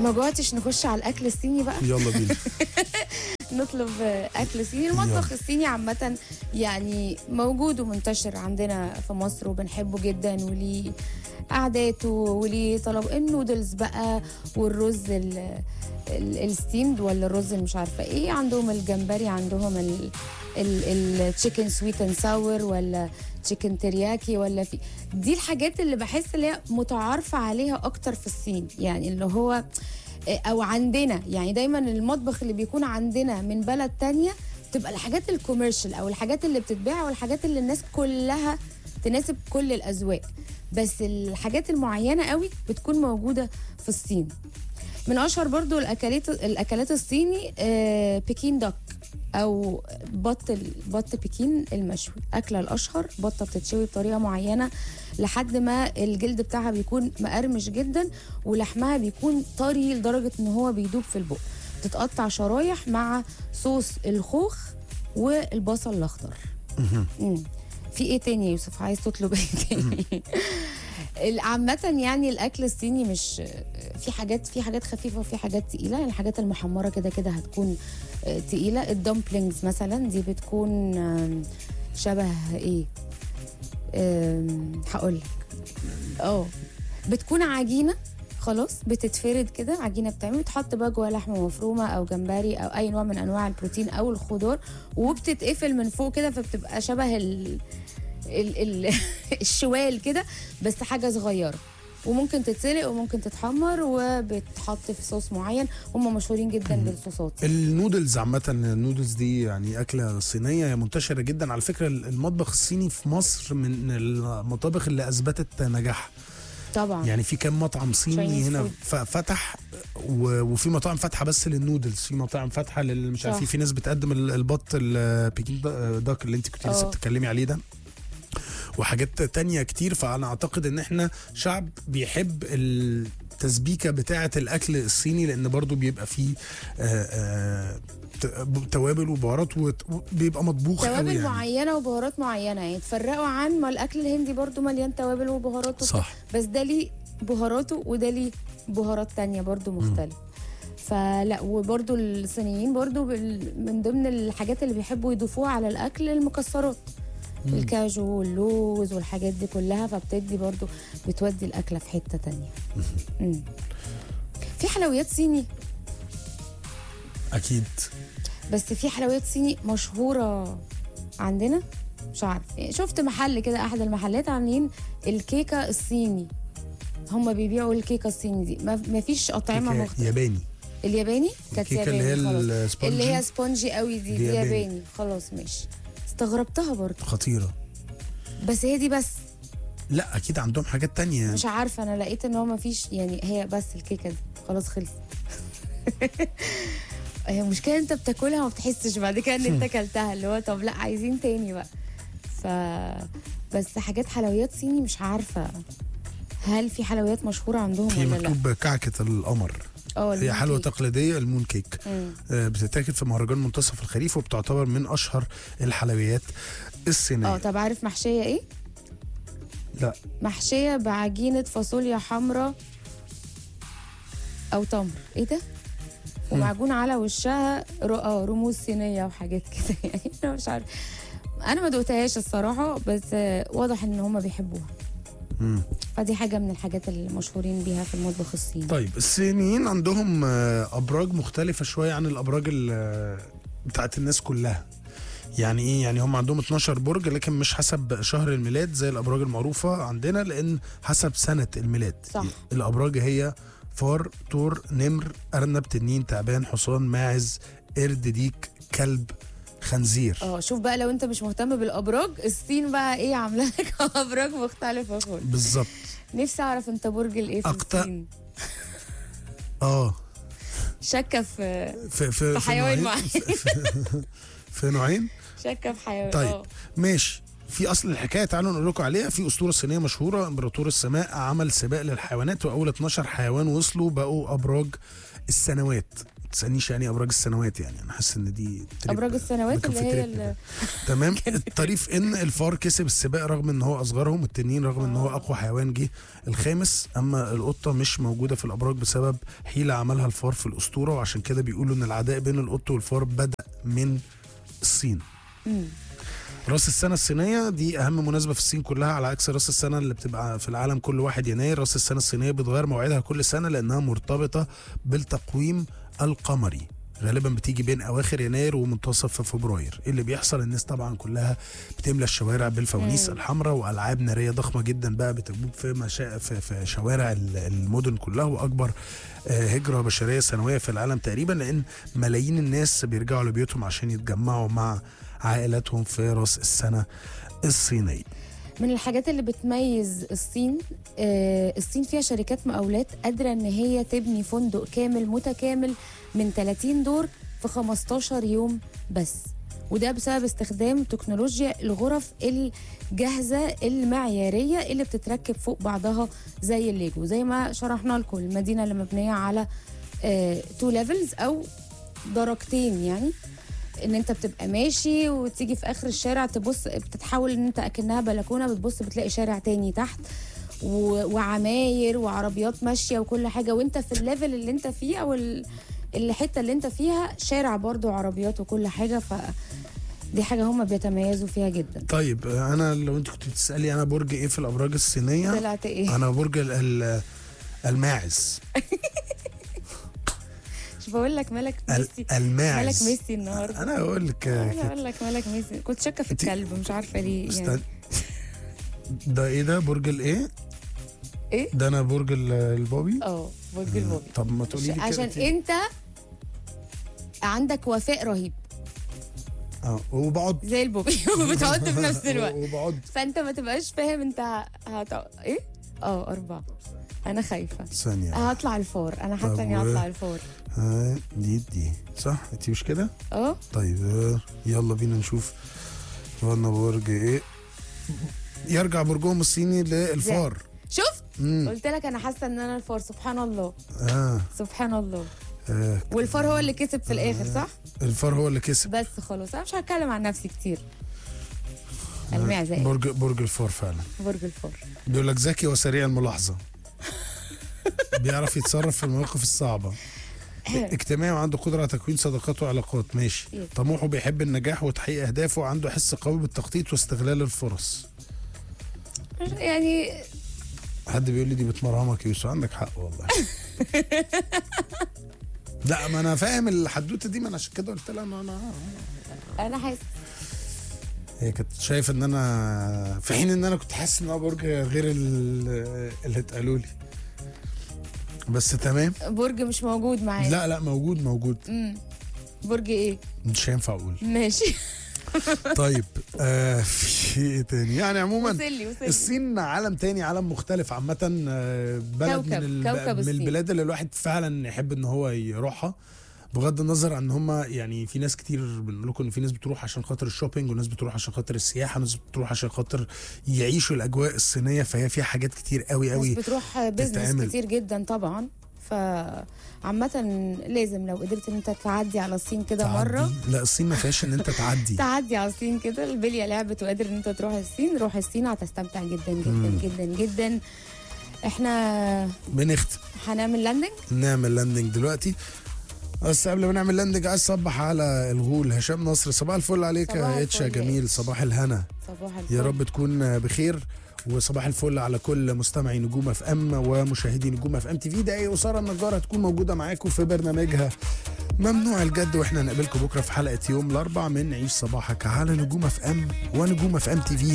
ما جوعتش نخش على الاكل الصيني بقى يلا بينا نطلب اكل صيني المطبخ الصيني عامه يعني موجود ومنتشر عندنا في مصر وبنحبه جدا وليه قعداته وليه طلب النودلز بقى والرز ال- ال- الستيمد ولا الرز اللي مش عارفه ايه عندهم الجمبري عندهم التشيكن سويت اند ساور ولا تشيكن ترياكي ولا في دي الحاجات اللي بحس اللي هي متعارفه عليها اكتر في الصين يعني اللي هو او عندنا يعني دايما المطبخ اللي بيكون عندنا من بلد تانية تبقى الحاجات الكوميرشال او الحاجات اللي بتتباع والحاجات اللي الناس كلها تناسب كل الاذواق بس الحاجات المعينه قوي بتكون موجوده في الصين من اشهر برضو الاكلات الاكلات الصيني آه، بكين دك او بط ال- بط بكين المشوي اكله الاشهر بطه بتتشوي بطريقه معينه لحد ما الجلد بتاعها بيكون مقرمش جدا ولحمها بيكون طري لدرجه ان هو بيدوب في البق تتقطع شرايح مع صوص الخوخ والبصل الاخضر مم. في ايه تاني يا يوسف عايز تطلب ايه تاني عامة يعني الاكل الصيني مش في حاجات في حاجات خفيفه وفي حاجات تقيله يعني الحاجات المحمره كده كده هتكون آه، تقيله الدمبلينجز مثلا دي بتكون آم، شبه ايه هقول لك اه بتكون عجينه خلاص بتتفرد كده عجينه بتعمل بتحط بقى جواها لحمه مفرومه او جمبري او اي نوع من انواع البروتين او الخضار وبتتقفل من فوق كده فبتبقى شبه ال ال ال الشوال كده بس حاجه صغيره وممكن تتسلق وممكن تتحمر وبتحط في صوص معين هم مشهورين جدا بالصوصات النودلز عامة النودلز دي يعني أكلة صينية هي منتشرة جدا على فكرة المطبخ الصيني في مصر من المطابخ اللي أثبتت نجاحها طبعا يعني في كام مطعم صيني Chinese هنا food. ف- فتح و- وفي مطاعم فاتحه بس للنودلز في مطاعم فاتحه لل مش عارف صح. في- في ناس بتقدم ال- البط البيكين دا- داك اللي انت كنت لسه اه. بتتكلمي عليه ده وحاجات تانية كتير فانا اعتقد ان احنا شعب بيحب التسبيكه بتاعه الاكل الصيني لان برضو بيبقى فيه آه، آه، ت- توابل وبهارات وت- وبيبقى مطبوخ قوي توابل يعني معينه وبهارات معينه يعني تفرقوا عن ما الاكل الهندي برضو مليان توابل وبهارات وبتاع. صح بس ده ليه بهاراته وده ليه بهارات تانية برضو مختلفة فلا وبرضو الصينيين برضو بال- من ضمن الحاجات اللي بيحبوا يضيفوها على الاكل المكسرات الكاجو واللوز والحاجات دي كلها فبتدي برضو بتودي الاكله في حته تانية مم. في حلويات صيني اكيد بس في حلويات صيني مشهوره عندنا مش عارف يعني شفت محل كده احد المحلات عاملين الكيكه الصيني هم بيبيعوا الكيكه الصيني دي ما ما فيش اطعمه كيكة مختلفه ياباني الياباني كانت الكيكه اللي هي ياباني خلاص السبونجي اللي هي سبونجي قوي دي, دي دي ياباني. ياباني خلاص ماشي استغربتها برضه خطيره بس هي دي بس لا اكيد عندهم حاجات تانية مش عارفه انا لقيت ان هو ما فيش يعني هي بس الكيكه دي خلاص خلصت هي المشكله انت بتاكلها وما بتحسش بعد كده ان انت اكلتها اللي هو طب لا عايزين تاني بقى ف بس حاجات حلويات صيني مش عارفه هل في حلويات مشهوره عندهم في ولا لا مكتوب كعكه القمر اه هي المون حلوى كيك. تقليديه المون كيك مم. آه، بتتاكل في مهرجان منتصف الخريف وبتعتبر من اشهر الحلويات الصينيه اه طب عارف محشيه ايه لا محشيه بعجينه فاصوليا حمراء او تمر ايه ده ومعجون على وشها ر- اه رموز صينيه وحاجات كده يعني انا مش عارف انا ما دقتهاش الصراحه بس آه، واضح ان هم بيحبوها مم. فدي حاجه من الحاجات اللي مشهورين بيها في المطبخ الصيني طيب الصينيين عندهم آه، ابراج مختلفه شويه عن الابراج ال- آه، بتاعت الناس كلها يعني ايه يعني هم عندهم 12 برج لكن مش حسب شهر الميلاد زي الابراج المعروفه عندنا لان حسب سنه الميلاد صح. الابراج هي فار طور نمر ارنب تنين تعبان حصان ماعز قرد ديك كلب خنزير اه شوف بقى لو انت مش مهتم بالابراج الصين بقى ايه عامله لك ابراج مختلفه خالص بالظبط نفسي اعرف انت برج الايه في أقط- الصين اه شاكه في في في, في حيوان نوعين- معين. في, في, في نوعين شاكه في حيوان طيب اه. ماشي في اصل الحكايه تعالوا نقول لكم عليها في اسطوره صينيه مشهوره امبراطور السماء عمل سباق للحيوانات واول 12 حيوان وصلوا بقوا ابراج السنوات تسالنيش يعني ابراج السنوات يعني انا حاسس ان دي تريب- ابراج السنوات اللي هي مكفترية ال- كده. تمام الطريف ان الفار كسب السباق رغم ان هو اصغرهم التنين رغم ان هو اقوى حيوان جه الخامس اما القطه مش موجوده في الابراج بسبب حيله عملها الفار في الاسطوره وعشان كده بيقولوا ان العداء بين القط والفار بدا من الصين مم. راس السنة الصينية دي أهم مناسبة في الصين كلها على عكس راس السنة اللي بتبقى في العالم كل واحد يناير راس السنة الصينية بتغير موعدها كل سنة لأنها مرتبطة بالتقويم القمري غالبا بتيجي بين اواخر يناير ومنتصف فبراير اللي بيحصل الناس طبعا كلها بتملى الشوارع بالفوانيس مم. الحمراء والعاب ناريه ضخمه جدا بقى بتجوب في مشا... في, في شوارع ال- المدن كلها واكبر آه، هجره بشريه سنويه في العالم تقريبا لان ملايين الناس بيرجعوا لبيوتهم عشان يتجمعوا مع عائلاتهم في راس السنه الصينيه من الحاجات اللي بتميز الصين آه، الصين فيها شركات مقاولات قادرة ان هي تبني فندق كامل متكامل من 30 دور في 15 يوم بس وده بسبب استخدام تكنولوجيا الغرف الجاهزة المعيارية اللي بتتركب فوق بعضها زي الليجو زي ما شرحنا لكم المدينة اللي مبنية على تو ليفلز او درجتين يعني ان انت بتبقى ماشي وتيجي في اخر الشارع تبص بتتحول ان انت اكنها بلكونه بتبص بتلاقي شارع تاني تحت و... وعماير وعربيات ماشيه وكل حاجه وانت في الليفل اللي انت فيه او ال... الحته اللي انت فيها شارع برضو عربيات وكل حاجه ف دي حاجه هم بيتميزوا فيها جدا طيب آه، انا لو انت كنت بتسالي انا برج ايه في الابراج الصينيه طلعت ايه انا برج ال- ال- الماعز مش بقول لك مالك ال- ميسي مالك الماعز ميسي النهارده انا اقول لك آه، انا كده. اقول لك مالك ميسي كنت شاكه في انت- الكلب مش عارفه ليه يعني استنى ده ايه ده برج الايه ايه ده انا برج ال- البوبي اه برج البوبي طب ما تقولي لي كده عشان انت- انت عندك وفاء رهيب اه وبقعد زي البوبي وبتعد في نفس الوقت وبقعد فانت ما تبقاش فاهم انت هت... ايه اه اربعه انا خايفه ثانية هطلع الفار انا طب حاسه اني و- هطلع الفار آه دي دي صح انت مش كده اه طيب آه، يلا بينا نشوف فانا برج ايه يرجع برجهم الصيني للفار شفت امم قلت لك انا حاسه ان انا الفار سبحان الله اه, سبحان الله آه. والفار هو اللي كسب في الاخر صح الفار هو اللي كسب بس خلاص انا مش هتكلم عن نفسي كتير المعزه إيه؟ برج برج الفار فعلا برج الفار بيقول لك ذكي وسريع الملاحظة بيعرف يتصرف في المواقف الصعبة اجتماعي وعنده قدرة على تكوين صداقات وعلاقات ماشي يس. طموحه بيحب النجاح وتحقيق أهدافه وعنده حس قوي بالتخطيط واستغلال الفرص يعني حد بيقول لي دي بتمرهمك يا يوسف عندك حق والله لا ما انا فاهم الحدوته دي ما انا عشان كده قلت لها ما انا انا حاسه هي كانت شايفه ان انا في حين ان انا كنت حاسس ان هو برج غير ال- اللي اتقالوا لي بس تمام برج مش موجود معانا لا لا موجود موجود امم برج ايه مش هينفع اقول ماشي طيب آه في ايه تاني يعني عموما وصلي وصلي الصين عالم تاني عالم مختلف عامة آه، بلد كوكب- من, الب... كوكب من الصين. البلاد اللي الواحد فعلا يحب ان هو يروحها بغض النظر عن هم يعني في ناس كتير بنقول لكم ان في ناس بتروح عشان خاطر الشوبينج وناس بتروح عشان خاطر السياحه وناس بتروح عشان خاطر يعيشوا الاجواء الصينيه فهي فيها حاجات كتير قوي ناس قوي بتروح بيزنس تتعمل. كتير جدا طبعا ف عامة لازم لو قدرت ان انت تعدي على الصين كده تعدي. مرة لا الصين ما فيهاش ان انت تعدي تعدي على الصين كده البلية لعبت وقادر ان انت تروح الصين روح الصين هتستمتع جدا جدا مم. جدا جدا احنا بنختم هنعمل لاندنج نعمل لاندنج دلوقتي بس قبل ما نعمل لاندنج عايز اصبح على الغول هشام نصر صباح الفل عليك صباح يا اتش يا الفل يا جميل إتش. صباح الهنا صباح الفل يا رب تكون بخير وصباح الفل على كل مستمعي نجوم اف ام ومشاهدي نجوم اف ام تي في دقايق وساره النجار هتكون موجوده معاكم في برنامجها ممنوع الجد واحنا نقابلكم بكره في حلقه يوم الاربع من عيش صباحك على نجوم اف ام ونجوم اف ام تي في